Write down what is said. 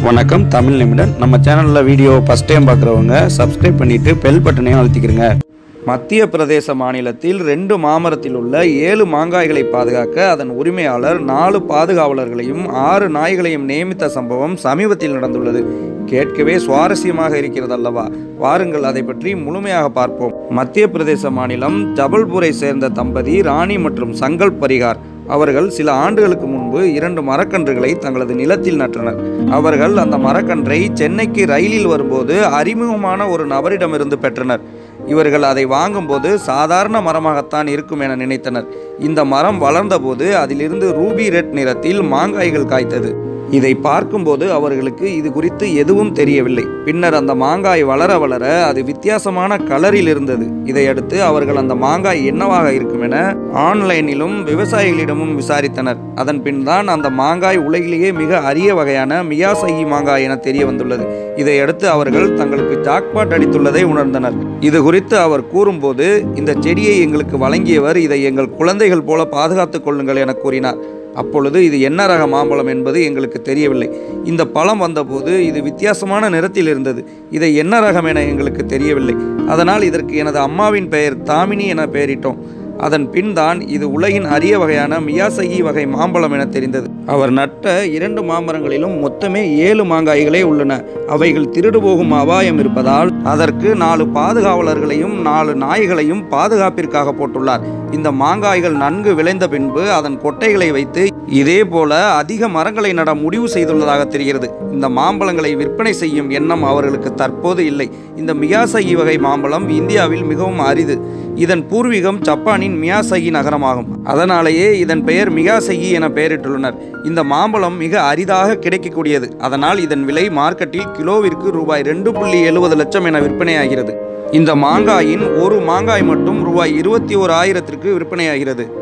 வணக்கம் தமிழ் நிமிடம் நம்ம சேனலில் வீடியோ ஃபஸ்ட் டைம் பார்க்குறவங்க சப்ஸ்கிரைப் பண்ணிவிட்டு பெல் பட்டனையும் அழுத்திக்கிறங்க மத்திய பிரதேச மாநிலத்தில் ரெண்டு மாமரத்தில் உள்ள ஏழு மாங்காய்களை பாதுகாக்க அதன் உரிமையாளர் நாலு பாதுகாவலர்களையும் ஆறு நாய்களையும் நியமித்த சம்பவம் சமீபத்தில் நடந்துள்ளது கேட்கவே சுவாரஸ்யமாக இருக்கிறது அல்லவா வாருங்கள் அதை பற்றி முழுமையாக பார்ப்போம் மத்திய பிரதேச மாநிலம் ஜபல்பூரை சேர்ந்த தம்பதி ராணி மற்றும் சங்கல் பரிகார் அவர்கள் சில ஆண்டுகளுக்கு முன்பு இரண்டு மரக்கன்றுகளை தங்களது நிலத்தில் நட்டனர் அவர்கள் அந்த மரக்கன்றை சென்னைக்கு ரயிலில் வரும்போது அறிமுகமான ஒரு நபரிடமிருந்து பெற்றனர் இவர்கள் அதை வாங்கும்போது சாதாரண மரமாகத்தான் இருக்கும் என நினைத்தனர் இந்த மரம் வளர்ந்தபோது அதிலிருந்து ரூபி ரெட் நிறத்தில் மாங்காய்கள் காய்த்தது இதை பார்க்கும்போது அவர்களுக்கு இது குறித்து எதுவும் தெரியவில்லை பின்னர் அந்த மாங்காய் வளர வளர அது வித்தியாசமான கலரில் இருந்தது இதையடுத்து அவர்கள் அந்த மாங்காய் என்னவாக இருக்கும் என ஆன்லைனிலும் விவசாயிகளிடமும் விசாரித்தனர் அதன் பின் தான் அந்த மாங்காய் உலகிலேயே மிக அரிய வகையான மியாசகி மாங்காய் என தெரிய வந்துள்ளது இதையடுத்து அவர்கள் தங்களுக்கு ஜாக்பாட் அடித்துள்ளதை உணர்ந்தனர் இது குறித்து அவர் கூறும்போது இந்த செடியை எங்களுக்கு வழங்கியவர் இதை எங்கள் குழந்தைகள் போல பாதுகாத்துக் கொள்ளுங்கள் என கூறினார் அப்பொழுது இது என்ன ரக மாம்பழம் என்பது எங்களுக்கு தெரியவில்லை இந்த பழம் வந்தபோது இது வித்தியாசமான நிறத்தில் இருந்தது இதை என்ன ரகம் என எங்களுக்கு தெரியவில்லை அதனால் இதற்கு எனது அம்மாவின் பெயர் தாமினி என பெயரிட்டோம் அதன் பின் தான் இது உலகின் அரிய வகையான மியாசகி வகை மாம்பழம் என தெரிந்தது அவர் நட்ட இரண்டு மாமரங்களிலும் மொத்தமே ஏழு மாங்காய்களே உள்ளன அவைகள் திருடு போகும் அபாயம் இருப்பதால் அதற்கு நாலு பாதுகாவலர்களையும் நாலு நாய்களையும் பாதுகாப்பிற்காக போட்டுள்ளார் இந்த மாங்காய்கள் நன்கு விளைந்த பின்பு அதன் கொட்டைகளை வைத்து இதே போல அதிக மரங்களை நட முடிவு செய்துள்ளதாக தெரிகிறது இந்த மாம்பழங்களை விற்பனை செய்யும் எண்ணம் அவர்களுக்கு தற்போது இல்லை இந்த மியாசகி வகை மாம்பழம் இந்தியாவில் மிகவும் அரிது இதன் பூர்வீகம் ஜப்பானின் மியாசகி நகரமாகும் அதனாலேயே இதன் பெயர் மியாசகி என பெயரிட்டுள்ளனர் இந்த மாம்பழம் மிக அரிதாக கிடைக்கக்கூடியது அதனால் இதன் விலை மார்க்கெட்டில் கிலோவிற்கு ரூபாய் ரெண்டு புள்ளி எழுபது லட்சம் என விற்பனையாகிறது இந்த மாங்காயின் ஒரு மாங்காய் மட்டும் ரூபாய் இருபத்தி ஓர் ஆயிரத்திற்கு விற்பனையாகிறது